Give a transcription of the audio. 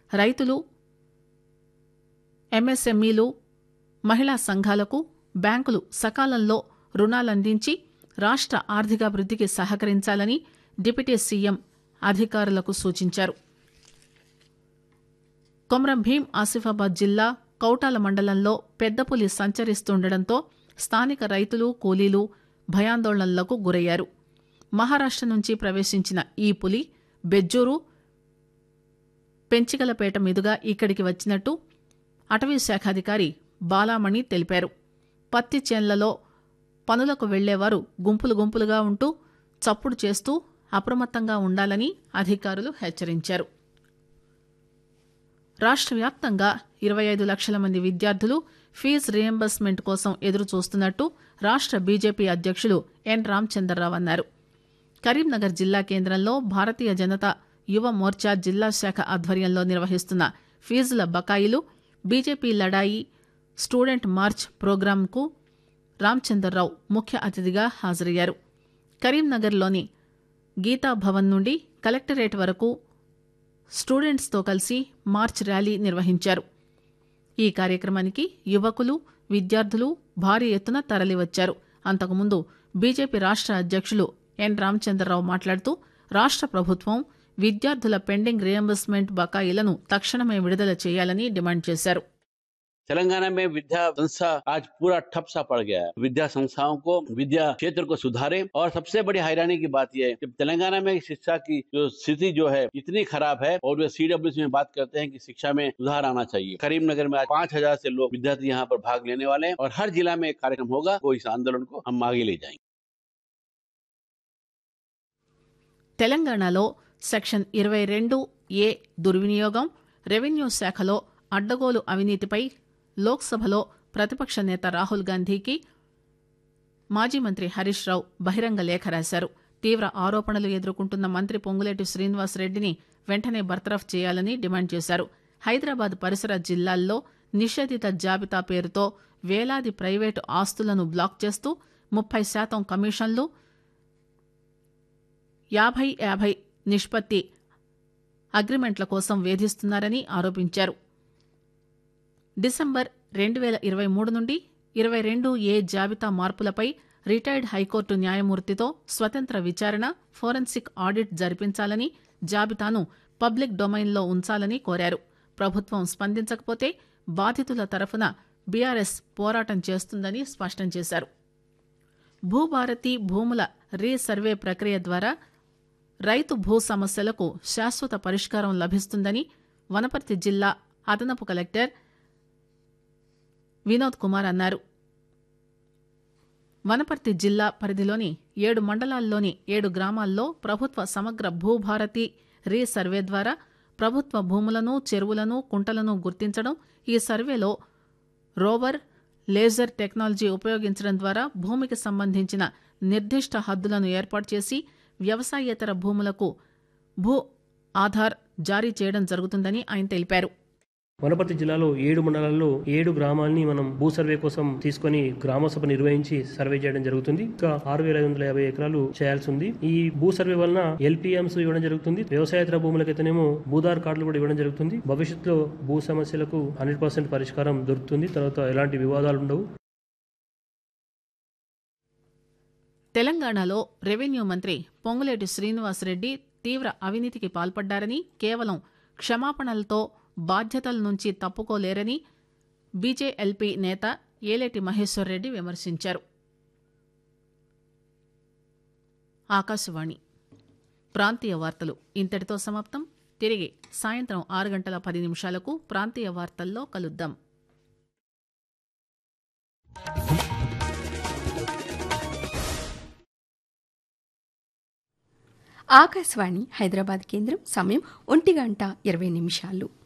రైతులు ఎంఎస్ఎంఈలు మహిళా సంఘాలకు బ్యాంకులు సకాలంలో రుణాలందించి రాష్ట్ర ఆర్థికాభివృద్ధికి సహకరించాలని డిప్యూటీ సీఎం అధికారులకు సూచించారు కొమరం భీం ఆసిఫాబాద్ జిల్లా కౌటాల మండలంలో పెద్దపులి సంచరిస్తుండటంతో స్థానిక రైతులు కూలీలు భయాందోళనలకు గురయ్యారు మహారాష్ట్ర నుంచి ప్రవేశించిన ఈ పులి బెజ్జూరు పెంచికలపేట మీదుగా ఇక్కడికి వచ్చినట్టు అటవీ శాఖాధికారి బాలామణి తెలిపారు పత్తి చేన్లలో పనులకు వెళ్లేవారు గుంపులు గుంపులుగా ఉంటూ చప్పుడు చేస్తూ అప్రమత్తంగా ఉండాలని అధికారులు హెచ్చరించారు రాష్ట్ర వ్యాప్తంగా ఇరవై ఐదు లక్షల మంది విద్యార్థులు ఫీజు రియంబర్స్మెంట్ కోసం ఎదురు చూస్తున్నట్టు రాష్ట్ర బీజేపీ అధ్యక్షులు ఎన్ రామచంద్రరావు అన్నారు కరీంనగర్ జిల్లా కేంద్రంలో భారతీయ జనతా యువ మోర్చా జిల్లా శాఖ ఆధ్వర్యంలో నిర్వహిస్తున్న ఫీజుల బకాయిలు బీజేపీ లడాయి స్టూడెంట్ మార్చ్ ప్రోగ్రాంకు రామచంద్రరావు ముఖ్య అతిథిగా హాజరయ్యారు కరీంనగర్లోని గీతా భవన్ నుండి కలెక్టరేట్ వరకు స్టూడెంట్స్తో కలిసి మార్చ్ ర్యాలీ నిర్వహించారు ఈ కార్యక్రమానికి యువకులు విద్యార్థులు భారీ ఎత్తున తరలివచ్చారు అంతకుముందు బీజేపీ రాష్ట్ర అధ్యక్షులు ఎన్ రామచంద్రరావు మాట్లాడుతూ రాష్ట్ర ప్రభుత్వం విద్యార్థుల పెండింగ్ రియంబర్స్మెంట్ బకాయిలను తక్షణమే విడుదల చేయాలని డిమాండ్ చేశారు तेलंगाना में विद्या संस्था आज पूरा ठप सा पड़ गया है विद्या संस्थाओं को विद्या क्षेत्र को सुधारे और सबसे बड़ी हैरानी की बात यह है कि तेलंगाना में शिक्षा की जो स्थिति जो है इतनी खराब है और वे सीडब्ल्यू में बात करते हैं कि शिक्षा में सुधार आना चाहिए करीमनगर में आज पांच हजार से लोग विद्यार्थी यहाँ पर भाग लेने वाले हैं और हर जिला में एक कार्यक्रम होगा वो इस आंदोलन को हम आगे ले जाएंगे తెలంగాణలో సెక్షన్ ఇరవై రెండు ఏ దుర్వినియోగం రెవెన్యూ శాఖలో అడ్డగోలు అవినీతిపై లోక్సభలో ప్రతిపక్ష నేత రాహుల్ గాంధీకి మాజీ మంత్రి హరీష్ రావు బహిరంగ లేఖ రాశారు తీవ్ర ఆరోపణలు ఎదుర్కొంటున్న మంత్రి పొంగులేటి శ్రీనివాస్ రెడ్డిని వెంటనే బర్తరఫ్ చేయాలని డిమాండ్ చేశారు హైదరాబాద్ పరిసర జిల్లాల్లో నిషేధిత జాబితా పేరుతో వేలాది ప్రైవేటు ఆస్తులను బ్లాక్ చేస్తూ ముప్పై శాతం కమిషన్లు యాభై యాభై నిష్పత్తి అగ్రిమెంట్ల కోసం వేధిస్తున్నారని ఆరోపించారు డిసెంబర్ రెండు వేల ఇరవై మూడు నుండి ఇరవై రెండు ఏ జాబితా మార్పులపై రిటైర్డ్ హైకోర్టు న్యాయమూర్తితో స్వతంత్ర విచారణ ఫోరెన్సిక్ ఆడిట్ జరిపించాలని జాబితాను పబ్లిక్ డొమైన్లో ఉంచాలని కోరారు ప్రభుత్వం స్పందించకపోతే బాధితుల తరఫున బీఆర్ఎస్ పోరాటం చేస్తుందని స్పష్టం చేశారు భూభారతి భూముల రీసర్వే ప్రక్రియ ద్వారా రైతు భూ సమస్యలకు శాశ్వత పరిష్కారం లభిస్తుందని వనపర్తి జిల్లా అదనపు కలెక్టర్ వినోద్ కుమార్ అన్నారు వనపర్తి జిల్లా పరిధిలోని ఏడు మండలాల్లోని ఏడు గ్రామాల్లో ప్రభుత్వ సమగ్ర భూభారతి రీ సర్వే ద్వారా ప్రభుత్వ భూములను చెరువులను కుంటలను గుర్తించడం ఈ సర్వేలో రోవర్ లేజర్ టెక్నాలజీ ఉపయోగించడం ద్వారా భూమికి సంబంధించిన నిర్దిష్ట హద్దులను ఏర్పాటు చేసి వ్యవసాయేతర భూములకు భూ ఆధార్ జారీ చేయడం జరుగుతుందని ఆయన తెలిపారు వనపర్తి జిల్లాలో ఏడు మండలాల్లో ఏడు గ్రామాల్ని మనం భూ సర్వే కోసం తీసుకొని గ్రామ సభ నిర్వహించి సర్వే చేయడం జరుగుతుంది ఇంకా ఆరు వేల ఐదు వందల యాభై ఎకరాలు చేయాల్సి ఉంది ఈ భూ సర్వే వలన ఎల్పిఎంస్ ఇవ్వడం జరుగుతుంది వ్యవసాయేతర భూములకైతేనేమో భూదార్ కార్డులు కూడా ఇవ్వడం జరుగుతుంది భవిష్యత్తులో భూ సమస్యలకు హండ్రెడ్ పర్సెంట్ పరిష్కారం దొరుకుతుంది తర్వాత ఎలాంటి వివాదాలు ఉండవు తెలంగాణలో రెవెన్యూ మంత్రి పొంగులేటి శ్రీనివాసరెడ్డి తీవ్ర అవినీతికి పాల్పడ్డారని కేవలం క్షమాపణలతో బాధ్యతల నుంచి తప్పుకోలేరని బీజేఎల్పీ నేత ఏలేటి మహేశ్వర్ రెడ్డి విమర్శించారు ఆకాశవాణి ప్రాంతీయ వార్తలు ఇంతటితో సమాప్తం తిరిగి సాయంత్రం ఆరు గంటల పది నిమిషాలకు ప్రాంతీయ వార్తల్లో కలుద్దాం ఆకాశవాణి హైదరాబాద్ కేంద్రం సమయం ఒంటి గంట ఇరవై నిమిషాలు